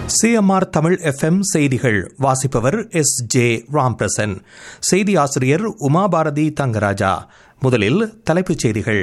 CMR Tamil FM செய்திகள் வாசிப்பவர் S J Ramprasan செய்தி ஆசிரியர் உமாபாரதி தங்கராஜா முதலில் தலைப்புச் செய்திகள்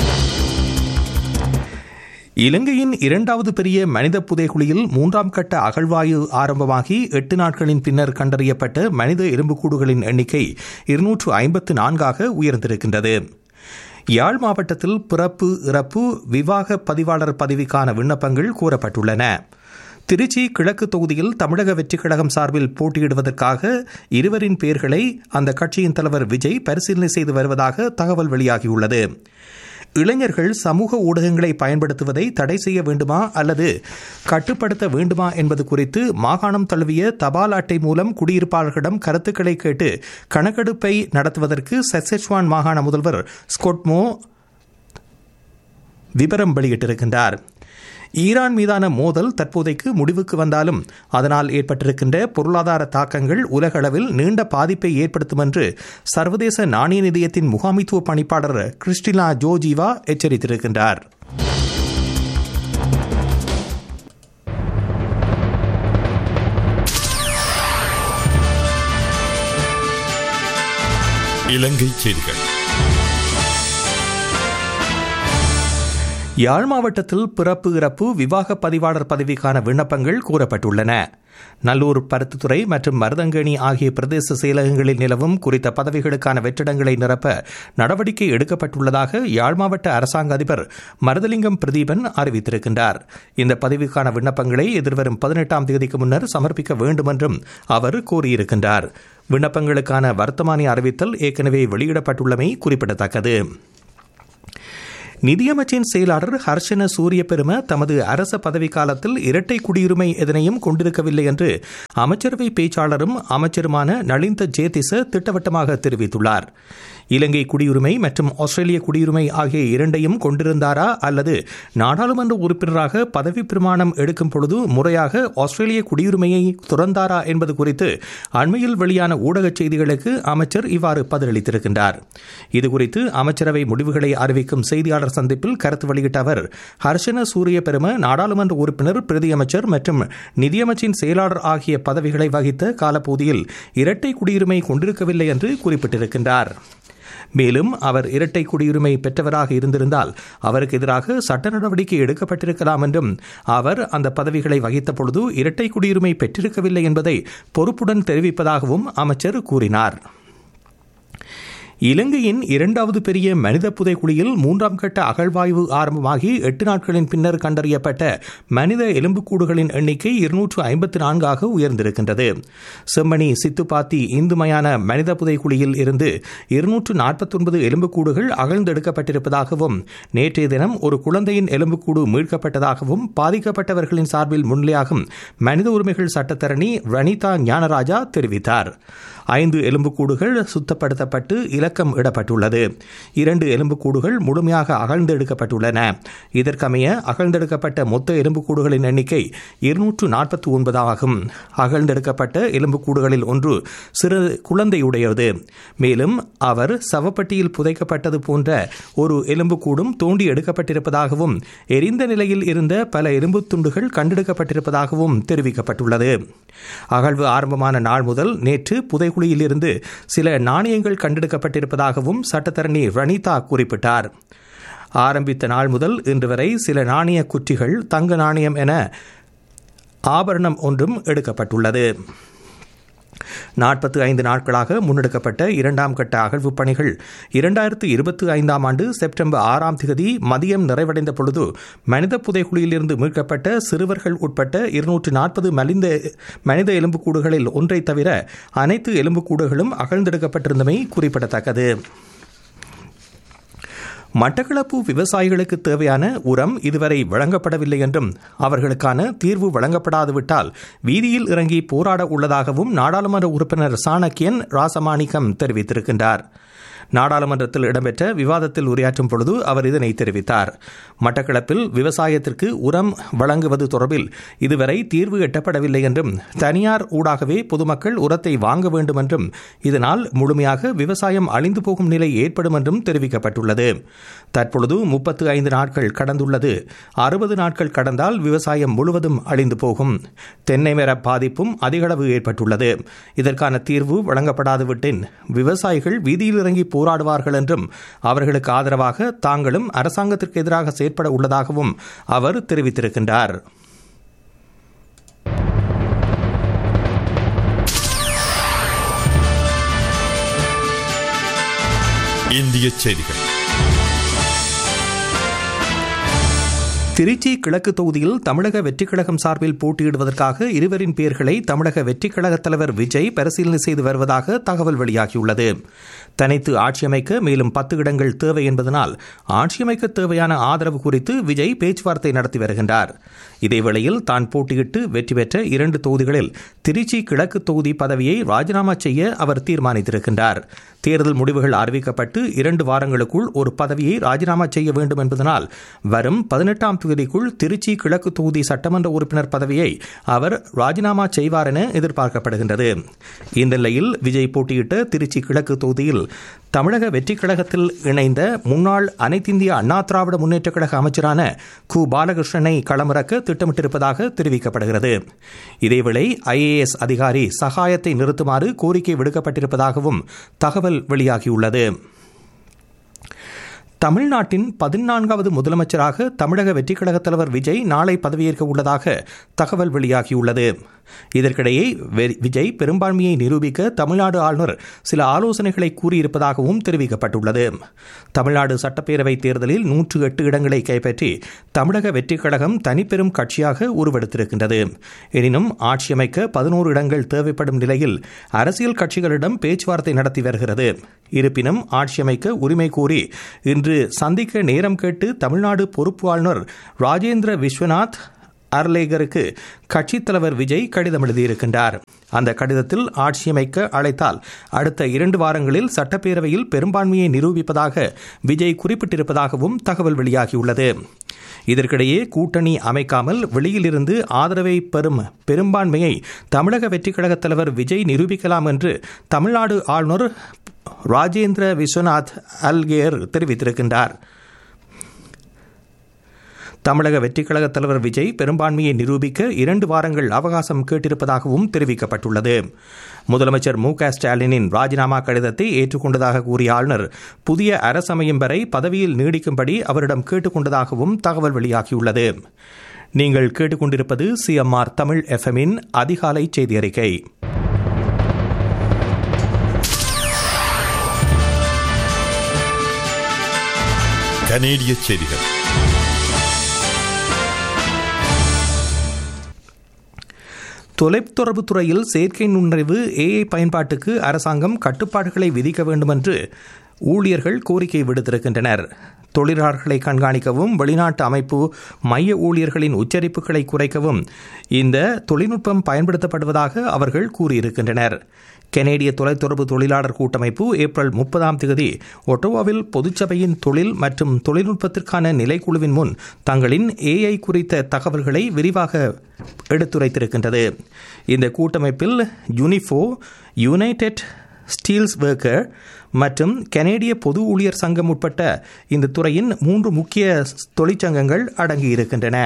இலங்கையின் இரண்டாவது பெரிய மனித புதைகுழியில் மூன்றாம் கட்ட அகழ்வாயு ஆரம்பமாகி எட்டு நாட்களின் பின்னர் கண்டறியப்பட்ட மனித எலும்புக்கூடுகளின் எண்ணிக்கை இருநூற்று ஐம்பத்து நான்காக உயர்ந்திருக்கின்றது யாழ் மாவட்டத்தில் பிறப்பு இறப்பு விவாக பதிவாளர் பதவிக்கான விண்ணப்பங்கள் கூறப்பட்டுள்ளன திருச்சி கிழக்கு தொகுதியில் தமிழக வெற்றிக் கழகம் சார்பில் போட்டியிடுவதற்காக இருவரின் பெயர்களை அந்த கட்சியின் தலைவர் விஜய் பரிசீலனை செய்து வருவதாக தகவல் வெளியாகியுள்ளது இளைஞர்கள் சமூக ஊடகங்களை பயன்படுத்துவதை தடை செய்ய வேண்டுமா அல்லது கட்டுப்படுத்த வேண்டுமா என்பது குறித்து மாகாணம் தழுவிய தபால் அட்டை மூலம் குடியிருப்பாளர்களிடம் கருத்துக்களை கேட்டு கணக்கெடுப்பை நடத்துவதற்கு சசெச்வான் மாகாண முதல்வர் ஸ்கொட்மோ விவரம் வெளியிட்டிருக்கின்றார் ஈரான் மீதான மோதல் தற்போதைக்கு முடிவுக்கு வந்தாலும் அதனால் ஏற்பட்டிருக்கின்ற பொருளாதார தாக்கங்கள் உலகளவில் நீண்ட பாதிப்பை ஏற்படுத்தும் என்று சர்வதேச நாணய நிதியத்தின் முகாமித்துவ பணிப்பாளர் கிறிஸ்டினா ஜோஜீவா எச்சரித்திருக்கின்றார் இலங்கை செய்திகள் யாழ் மாவட்டத்தில் பிறப்பு இறப்பு விவாக பதிவாளர் பதவிக்கான விண்ணப்பங்கள் கூறப்பட்டுள்ளன நல்லூர் பருத்துத்துறை மற்றும் மருதங்கேணி ஆகிய பிரதேச செயலகங்களில் நிலவும் குறித்த பதவிகளுக்கான வெற்றிடங்களை நிரப்ப நடவடிக்கை எடுக்கப்பட்டுள்ளதாக யாழ் மாவட்ட அரசாங்க அதிபர் மருதலிங்கம் பிரதீபன் அறிவித்திருக்கின்றார் இந்த பதவிக்கான விண்ணப்பங்களை எதிர்வரும் பதினெட்டாம் தேதிக்கு முன்னர் சமர்ப்பிக்க வேண்டும் என்றும் அவர் கூறியிருக்கின்றார் விண்ணப்பங்களுக்கான வர்த்தமானி அறிவித்தல் ஏற்கனவே வெளியிடப்பட்டுள்ளமை குறிப்பிடத்தக்கது நிதியமைச்சின் செயலாளர் ஹர்ஷன சூரிய பெரும தமது அரச பதவிக்காலத்தில் இரட்டை குடியுரிமை எதனையும் கொண்டிருக்கவில்லை என்று அமைச்சரவை பேச்சாளரும் அமைச்சருமான நளிந்த ஜேதிச திட்டவட்டமாக தெரிவித்துள்ளார் இலங்கை குடியுரிமை மற்றும் ஆஸ்திரேலிய குடியுரிமை ஆகிய இரண்டையும் கொண்டிருந்தாரா அல்லது நாடாளுமன்ற உறுப்பினராக பதவி பிரமாணம் எடுக்கும் பொழுது முறையாக ஆஸ்திரேலிய குடியுரிமையை துறந்தாரா என்பது குறித்து அண்மையில் வெளியான ஊடகச் செய்திகளுக்கு அமைச்சர் இவ்வாறு பதிலளித்திருக்கின்றார் இதுகுறித்து அமைச்சரவை முடிவுகளை அறிவிக்கும் செய்தியாளர் சந்திப்பில் கருத்து வெளியிட்ட அவர் ஹர்ஷன சூரிய பெரும நாடாளுமன்ற உறுப்பினர் பிரதியமைச்சர் மற்றும் நிதியமைச்சின் செயலாளர் ஆகிய பதவிகளை வகித்த காலப்பகுதியில் இரட்டை குடியுரிமை கொண்டிருக்கவில்லை என்று குறிப்பிட்டிருக்கின்றார் மேலும் அவர் இரட்டை குடியுரிமை பெற்றவராக இருந்திருந்தால் அவருக்கு எதிராக சட்ட நடவடிக்கை எடுக்கப்பட்டிருக்கலாம் என்றும் அவர் அந்த பதவிகளை வகித்த பொழுது இரட்டை குடியுரிமை பெற்றிருக்கவில்லை என்பதை பொறுப்புடன் தெரிவிப்பதாகவும் அமைச்சர் கூறினார் இலங்கையின் இரண்டாவது பெரிய மனித புதைக்குழியில் மூன்றாம் கட்ட அகழ்வாய்வு ஆரம்பமாகி எட்டு நாட்களின் பின்னர் கண்டறியப்பட்ட மனித எலும்புக்கூடுகளின் எண்ணிக்கை இருநூற்று ஐம்பத்தி நான்காக உயர்ந்திருக்கின்றது செம்மணி சித்துப்பாத்தி இந்துமையான மனித புதைக்குழியில் இருந்து இருநூற்று நாற்பத்தொன்பது எலும்புக்கூடுகள் அகழ்ந்தெடுக்கப்பட்டிருப்பதாகவும் நேற்றைய தினம் ஒரு குழந்தையின் எலும்புக்கூடு மீட்கப்பட்டதாகவும் பாதிக்கப்பட்டவர்களின் சார்பில் முன்னிலையாகும் மனித உரிமைகள் சட்டத்தரணி ரணிதா ஞானராஜா தெரிவித்தார் ஐந்து எலும்புக்கூடுகள் சுத்தப்படுத்தப்பட்டு இலக்கம் இடப்பட்டுள்ளது இரண்டு எலும்புக்கூடுகள் முழுமையாக அகழ்ந்தெடுக்கப்பட்டுள்ளன இதற்கமைய அகழ்ந்தெடுக்கப்பட்ட மொத்த எலும்புக்கூடுகளின் எண்ணிக்கை இருநூற்று நாற்பத்தி ஒன்பதாகும் அகழ்ந்தெடுக்கப்பட்ட எலும்புக்கூடுகளில் ஒன்று சிறு குழந்தையுடையது மேலும் அவர் சவப்பட்டியில் புதைக்கப்பட்டது போன்ற ஒரு எலும்புக்கூடும் தோண்டி எடுக்கப்பட்டிருப்பதாகவும் எரிந்த நிலையில் இருந்த பல எலும்பு துண்டுகள் கண்டெடுக்கப்பட்டிருப்பதாகவும் தெரிவிக்கப்பட்டுள்ளது அகழ்வு ஆரம்பமான நாள் முதல் நேற்று புதைக்குழியில் இருந்து சில நாணயங்கள் கண்டெடுக்கப்பட்டிருப்பதாகவும் சட்டத்தரணி ரணிதா குறிப்பிட்டார் ஆரம்பித்த நாள் முதல் இன்று வரை சில நாணய குற்றிகள் தங்க நாணயம் என ஆபரணம் ஒன்றும் எடுக்கப்பட்டுள்ளது நாற்பத்தி ஐந்து நாட்களாக முன்னெடுக்கப்பட்ட இரண்டாம் கட்ட அகழ்வு பணிகள் இரண்டாயிரத்து இருபத்தி ஐந்தாம் ஆண்டு செப்டம்பர் ஆறாம் தேதி மதியம் நிறைவடைந்த பொழுது மனித புதைக்குழியிலிருந்து மீட்கப்பட்ட சிறுவர்கள் உட்பட்ட இருநூற்று நாற்பது மலிந்த மனித எலும்புக்கூடுகளில் ஒன்றை தவிர அனைத்து எலும்புக்கூடுகளும் அகழ்ந்தெடுக்கப்பட்டிருந்தமை குறிப்பிடத்தக்கது மட்டக்களப்பு விவசாயிகளுக்கு தேவையான உரம் இதுவரை வழங்கப்படவில்லை என்றும் அவர்களுக்கான தீர்வு வழங்கப்படாது விட்டால் வீதியில் இறங்கி போராட உள்ளதாகவும் நாடாளுமன்ற உறுப்பினர் சாணக்கியன் ராசமாணிக்கம் தெரிவித்திருக்கின்றார் நாடாளுமன்றத்தில் இடம்பெற்ற விவாதத்தில் உரையாற்றும் பொழுது அவர் இதனை தெரிவித்தார் மட்டக்களப்பில் விவசாயத்திற்கு உரம் வழங்குவது தொடர்பில் இதுவரை தீர்வு எட்டப்படவில்லை என்றும் தனியார் ஊடாகவே பொதுமக்கள் உரத்தை வாங்க வேண்டும் என்றும் இதனால் முழுமையாக விவசாயம் அழிந்து போகும் நிலை ஏற்படும் என்றும் தெரிவிக்கப்பட்டுள்ளது தற்பொழுது முப்பத்து ஐந்து நாட்கள் கடந்துள்ளது அறுபது நாட்கள் கடந்தால் விவசாயம் முழுவதும் அழிந்து போகும் தென்னை மர பாதிப்பும் அதிகளவு ஏற்பட்டுள்ளது இதற்கான தீர்வு வழங்கப்படாது விட்டின் விவசாயிகள் வீதியில் இறங்கி போராடுவார்கள் என்றும் அவர்களுக்கு ஆதரவாக தாங்களும் அரசாங்கத்திற்கு எதிராக செயற்பட உள்ளதாகவும் அவர் தெரிவித்திருக்கின்றார் இந்திய செய்திகள் திருச்சி கிழக்கு தொகுதியில் தமிழக வெற்றிக் கழகம் சார்பில் போட்டியிடுவதற்காக இருவரின் பெயர்களை தமிழக வெற்றிக் கழக தலைவர் விஜய் பரிசீலனை செய்து வருவதாக தகவல் வெளியாகியுள்ளது தனித்து ஆட்சியமைக்க மேலும் பத்து இடங்கள் தேவை என்பதனால் ஆட்சியமைக்க தேவையான ஆதரவு குறித்து விஜய் பேச்சுவார்த்தை நடத்தி வருகின்றார் இதேவேளையில் தான் போட்டியிட்டு வெற்றி பெற்ற இரண்டு தொகுதிகளில் திருச்சி கிழக்கு தொகுதி பதவியை ராஜினாமா செய்ய அவர் தீர்மானித்திருக்கின்றார் தேர்தல் முடிவுகள் அறிவிக்கப்பட்டு இரண்டு வாரங்களுக்குள் ஒரு பதவியை ராஜினாமா செய்ய வேண்டும் என்பதனால் வரும் பதினெட்டாம் தேதிக்குள் திருச்சி கிழக்கு தொகுதி சட்டமன்ற உறுப்பினர் பதவியை அவர் ராஜினாமா செய்வார் என எதிர்பார்க்கப்படுகின்றது இந்த நிலையில் விஜய் போட்டியிட்ட திருச்சி கிழக்கு தொகுதியில் தமிழக வெற்றிக் கழகத்தில் இணைந்த முன்னாள் அனைத்திந்திய அண்ணா திராவிட முன்னேற்ற கழக அமைச்சரான கு பாலகிருஷ்ணனை களமிறக்க திட்டமிட்டிருப்பதாக தெரிவிக்கப்படுகிறது இதேவேளை ஐஏஎஸ் அதிகாரி சகாயத்தை நிறுத்துமாறு கோரிக்கை விடுக்கப்பட்டிருப்பதாகவும் தகவல் வெளியாகியுள்ளது தமிழ்நாட்டின் பதினான்காவது முதலமைச்சராக தமிழக வெற்றிக் கழக தலைவர் விஜய் நாளை பதவியேற்க உள்ளதாக தகவல் வெளியாகியுள்ளது இதற்கிடையே விஜய் பெரும்பான்மையை நிரூபிக்க தமிழ்நாடு ஆளுநர் சில ஆலோசனைகளை கூறியிருப்பதாகவும் தெரிவிக்கப்பட்டுள்ளது தமிழ்நாடு சட்டப்பேரவைத் தேர்தலில் நூற்று எட்டு இடங்களை கைப்பற்றி தமிழக வெற்றிக் கழகம் தனிப்பெரும் கட்சியாக உருவெடுத்திருக்கின்றது எனினும் ஆட்சியமைக்க பதினோரு இடங்கள் தேவைப்படும் நிலையில் அரசியல் கட்சிகளிடம் பேச்சுவார்த்தை நடத்தி வருகிறது இருப்பினும் ஆட்சியமைக்க உரிமை கோரி இன்று சந்திக்க நேரம் கேட்டு தமிழ்நாடு பொறுப்பு ஆளுநர் ராஜேந்திர விஸ்வநாத் அர்லேகருக்கு கட்சித் தலைவர் விஜய் கடிதம் எழுதியிருக்கின்றார் அந்த கடிதத்தில் ஆட்சியமைக்க அழைத்தால் அடுத்த இரண்டு வாரங்களில் சட்டப்பேரவையில் பெரும்பான்மையை நிரூபிப்பதாக விஜய் குறிப்பிட்டிருப்பதாகவும் தகவல் வெளியாகியுள்ளது இதற்கிடையே கூட்டணி அமைக்காமல் வெளியிலிருந்து ஆதரவை பெறும் பெரும்பான்மையை தமிழக வெற்றிக் கழகத் தலைவர் விஜய் நிரூபிக்கலாம் என்று தமிழ்நாடு ஆளுநர் ராஜேந்திர விஸ்வநாத் அல்கேர் தெரிவித்திருக்கின்றார் தமிழக வெற்றிக் கழக தலைவர் விஜய் பெரும்பான்மையை நிரூபிக்க இரண்டு வாரங்கள் அவகாசம் கேட்டிருப்பதாகவும் தெரிவிக்கப்பட்டுள்ளது முதலமைச்சர் மு க ஸ்டாலினின் ராஜினாமா கடிதத்தை ஏற்றுக்கொண்டதாக கூறிய ஆளுநர் புதிய அரசமையும் வரை பதவியில் நீடிக்கும்படி அவரிடம் கேட்டுக்கொண்டதாகவும் தகவல் வெளியாகியுள்ளது நீங்கள் கேட்டுக்கொண்டிருப்பது சிஎம்ஆர் தமிழ் எஃப்எம்மின் அதிகாலை செய்தி அறிக்கை கனேடிய செய்திகள் தொலைத்தொடர்பு துறையில் செயற்கை நுண்ணறிவு ஏஐ பயன்பாட்டுக்கு அரசாங்கம் கட்டுப்பாடுகளை விதிக்க வேண்டும் என்று ஊழியர்கள் கோரிக்கை விடுத்திருக்கின்றனர் தொழிலாளர்களை கண்காணிக்கவும் வெளிநாட்டு அமைப்பு மைய ஊழியர்களின் உச்சரிப்புகளை குறைக்கவும் இந்த தொழில்நுட்பம் பயன்படுத்தப்படுவதாக அவர்கள் கூறியிருக்கின்றனர் கெனேடிய தொலைத்தொடர்பு தொழிலாளர் கூட்டமைப்பு ஏப்ரல் முப்பதாம் தேதி ஒட்டோவாவில் பொதுச்சபையின் தொழில் மற்றும் தொழில்நுட்பத்திற்கான நிலைக்குழுவின் முன் தங்களின் ஏஐ குறித்த தகவல்களை விரிவாக எடுத்துரைத்திருக்கின்றது இந்த கூட்டமைப்பில் யூனிஃபோ யுனைடெட் ஸ்டீல்ஸ் ஒர்க்கர் மற்றும் கனேடிய பொது ஊழியர் சங்கம் உட்பட்ட இந்த துறையின் மூன்று முக்கிய தொழிற்சங்கங்கள் அடங்கியிருக்கின்றன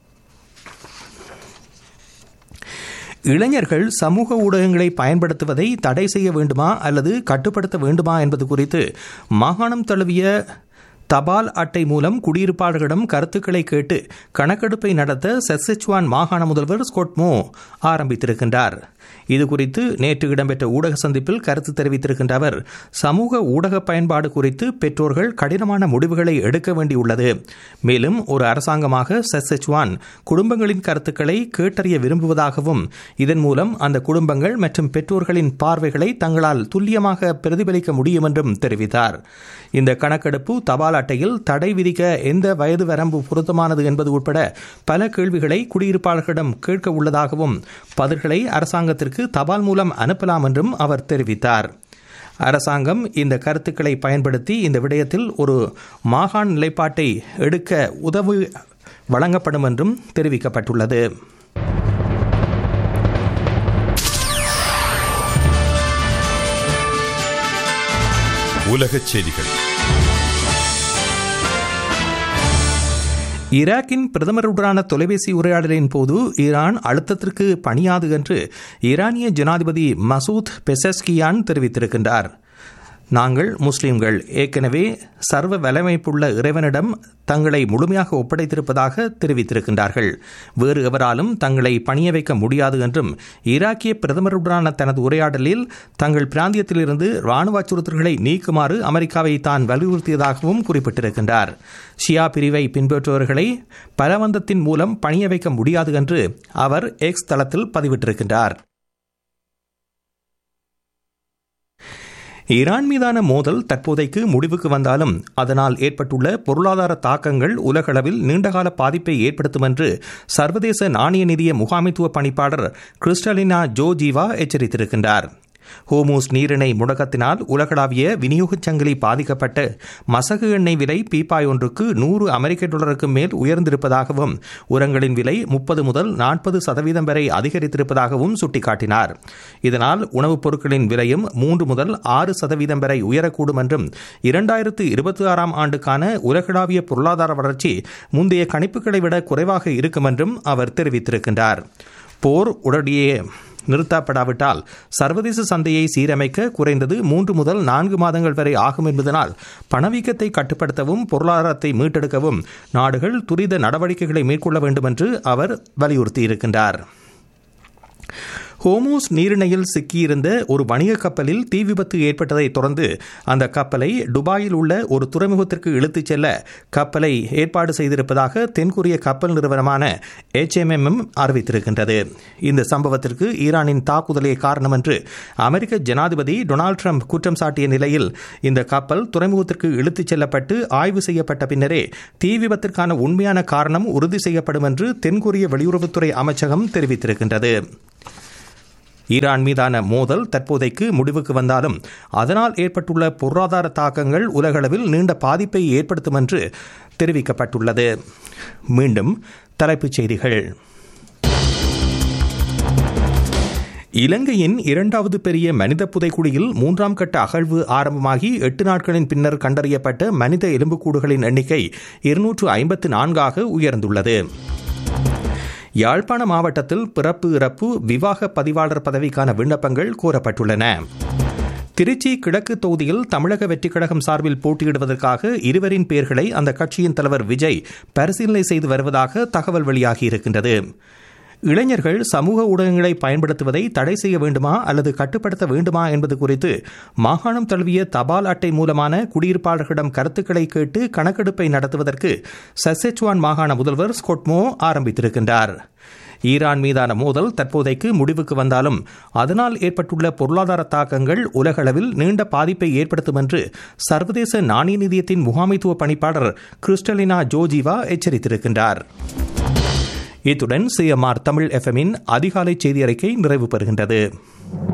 இளைஞர்கள் சமூக ஊடகங்களை பயன்படுத்துவதை தடை செய்ய வேண்டுமா அல்லது கட்டுப்படுத்த வேண்டுமா என்பது குறித்து மாகாணம் தழுவிய தபால் அட்டை மூலம் குடியிருப்பாளர்களிடம் கருத்துக்களை கேட்டு கணக்கெடுப்பை நடத்த செஸ்ஸெச்சுவான் மாகாண முதல்வர் ஸ்கொட்மோ ஆரம்பித்திருக்கின்றார் இதுகுறித்து நேற்று இடம்பெற்ற ஊடக சந்திப்பில் கருத்து தெரிவித்திருக்கின்ற அவர் சமூக ஊடக பயன்பாடு குறித்து பெற்றோர்கள் கடினமான முடிவுகளை எடுக்க வேண்டியுள்ளது மேலும் ஒரு அரசாங்கமாக செஸ்ஸெச்சுவான் குடும்பங்களின் கருத்துக்களை கேட்டறிய விரும்புவதாகவும் இதன் மூலம் அந்த குடும்பங்கள் மற்றும் பெற்றோர்களின் பார்வைகளை தங்களால் துல்லியமாக பிரதிபலிக்க முடியும் என்றும் தெரிவித்தார் இந்த கணக்கெடுப்பு தபால் அட்டையில் தடை விதிக்க எந்த வயது வரம்பு பொருத்தமானது என்பது உட்பட பல கேள்விகளை குடியிருப்பாளர்களிடம் கேட்க உள்ளதாகவும் பதில்களை அரசாங்கத்திற்கு தபால் மூலம் அனுப்பலாம் என்றும் அவர் தெரிவித்தார் அரசாங்கம் இந்த கருத்துக்களை பயன்படுத்தி இந்த விடயத்தில் ஒரு மாகாண நிலைப்பாட்டை எடுக்க உதவி வழங்கப்படும் என்றும் தெரிவிக்கப்பட்டுள்ளது உலகச் செய்திகள் ஈராக்கின் பிரதமருடனான தொலைபேசி உரையாடலின் போது ஈரான் அழுத்தத்திற்கு பணியாது என்று ஈரானிய ஜனாதிபதி மசூத் பெசஸ்கியான் தெரிவித்திருக்கின்றார் நாங்கள் முஸ்லிம்கள் ஏற்கனவே சர்வ வலமைப்புள்ள இறைவனிடம் தங்களை முழுமையாக ஒப்படைத்திருப்பதாக தெரிவித்திருக்கின்றார்கள் வேறு எவராலும் தங்களை பணிய வைக்க முடியாது என்றும் ஈராக்கிய பிரதமருடனான தனது உரையாடலில் தங்கள் பிராந்தியத்திலிருந்து ராணுவ அச்சுறுத்தல்களை நீக்குமாறு அமெரிக்காவை தான் வலியுறுத்தியதாகவும் குறிப்பிட்டிருக்கின்றார் ஷியா பிரிவை பின்பற்றுபவர்களை பலவந்தத்தின் மூலம் பணிய வைக்க முடியாது என்று அவர் எக்ஸ் தளத்தில் பதிவிட்டிருக்கின்றார் ஈரான் மீதான மோதல் தற்போதைக்கு முடிவுக்கு வந்தாலும் அதனால் ஏற்பட்டுள்ள பொருளாதார தாக்கங்கள் உலகளவில் நீண்டகால பாதிப்பை ஏற்படுத்தும் என்று சர்வதேச நாணய நிதிய முகாமைத்துவ பணிப்பாளர் கிறிஸ்டலினா ஜோஜீவா எச்சரித்திருக்கின்றார் ஹோமூஸ் நீரிணை முடக்கத்தினால் உலகளாவிய விநியோகச் சங்கிலி பாதிக்கப்பட்ட மசகு எண்ணெய் விலை பீப்பாய் ஒன்றுக்கு நூறு அமெரிக்க டாலருக்கு மேல் உயர்ந்திருப்பதாகவும் உரங்களின் விலை முப்பது முதல் நாற்பது சதவீதம் வரை அதிகரித்திருப்பதாகவும் சுட்டிக்காட்டினார் இதனால் உணவுப் பொருட்களின் விலையும் மூன்று முதல் ஆறு சதவீதம் வரை உயரக்கூடும் என்றும் இரண்டாயிரத்து இருபத்தி ஆறாம் ஆண்டுக்கான உலகளாவிய பொருளாதார வளர்ச்சி முந்தைய கணிப்புகளை விட குறைவாக இருக்கும் என்றும் அவர் தெரிவித்திருக்கின்றார் போர் உடனடியே நிறுத்தப்படாவிட்டால் சர்வதேச சந்தையை சீரமைக்க குறைந்தது மூன்று முதல் நான்கு மாதங்கள் வரை ஆகும் என்பதனால் பணவீக்கத்தை கட்டுப்படுத்தவும் பொருளாதாரத்தை மீட்டெடுக்கவும் நாடுகள் துரித நடவடிக்கைகளை மேற்கொள்ள வேண்டும் என்று அவர் வலியுறுத்தியிருக்கின்றார் ஹோமூஸ் நீரிணையில் சிக்கியிருந்த ஒரு வணிக கப்பலில் தீ விபத்து ஏற்பட்டதை தொடர்ந்து அந்த கப்பலை துபாயில் உள்ள ஒரு துறைமுகத்திற்கு இழுத்துச் செல்ல கப்பலை ஏற்பாடு செய்திருப்பதாக தென்கொரிய கப்பல் நிறுவனமான எச்எம்எம் அறிவித்திருக்கின்றது இந்த சம்பவத்திற்கு ஈரானின் தாக்குதலே காரணம் என்று அமெரிக்க ஜனாதிபதி டொனால்டு ட்ரம்ப் குற்றம் சாட்டிய நிலையில் இந்த கப்பல் துறைமுகத்திற்கு இழுத்துச் செல்லப்பட்டு ஆய்வு செய்யப்பட்ட பின்னரே தீ விபத்திற்கான உண்மையான காரணம் உறுதி செய்யப்படும் என்று தென்கொரிய வெளியுறவுத்துறை அமைச்சகம் தெரிவித்திருக்கின்றது ஈரான் மீதான மோதல் தற்போதைக்கு முடிவுக்கு வந்தாலும் அதனால் ஏற்பட்டுள்ள பொருளாதார தாக்கங்கள் உலகளவில் நீண்ட பாதிப்பை ஏற்படுத்தும் என்று தெரிவிக்கப்பட்டுள்ளது மீண்டும் தலைப்புச் செய்திகள் இலங்கையின் இரண்டாவது பெரிய மனித புதைக்குழியில் மூன்றாம் கட்ட அகழ்வு ஆரம்பமாகி எட்டு நாட்களின் பின்னர் கண்டறியப்பட்ட மனித எலும்புக்கூடுகளின் எண்ணிக்கை இருநூற்று ஐம்பத்து நான்காக உயர்ந்துள்ளது யாழ்ப்பாண மாவட்டத்தில் பிறப்பு இறப்பு விவாக பதிவாளர் பதவிக்கான விண்ணப்பங்கள் கோரப்பட்டுள்ளன திருச்சி கிழக்கு தொகுதியில் தமிழக வெற்றிக் கழகம் சார்பில் போட்டியிடுவதற்காக இருவரின் பெயர்களை அந்த கட்சியின் தலைவர் விஜய் பரிசீலனை செய்து வருவதாக தகவல் வெளியாகியிருக்கின்றது இளைஞர்கள் சமூக ஊடகங்களை பயன்படுத்துவதை தடை செய்ய வேண்டுமா அல்லது கட்டுப்படுத்த வேண்டுமா என்பது குறித்து மாகாணம் தழுவிய தபால் அட்டை மூலமான குடியிருப்பாளர்களிடம் கருத்துக்களை கேட்டு கணக்கெடுப்பை நடத்துவதற்கு சசெச்சுவான் மாகாண முதல்வர் ஸ்கொட்மோ ஆரம்பித்திருக்கின்றார் ஈரான் மீதான மோதல் தற்போதைக்கு முடிவுக்கு வந்தாலும் அதனால் ஏற்பட்டுள்ள பொருளாதார தாக்கங்கள் உலகளவில் நீண்ட பாதிப்பை ஏற்படுத்தும் என்று சர்வதேச நாணய நிதியத்தின் முகாமைத்துவ பணிப்பாளர் கிறிஸ்டலினா ஜோஜிவா எச்சரித்திருக்கின்றார் இத்துடன் சிஎம்ஆர் தமிழ் எஃப்எம்மின் அதிகாலை செய்தி அறிக்கை நிறைவு பெறுகின்றது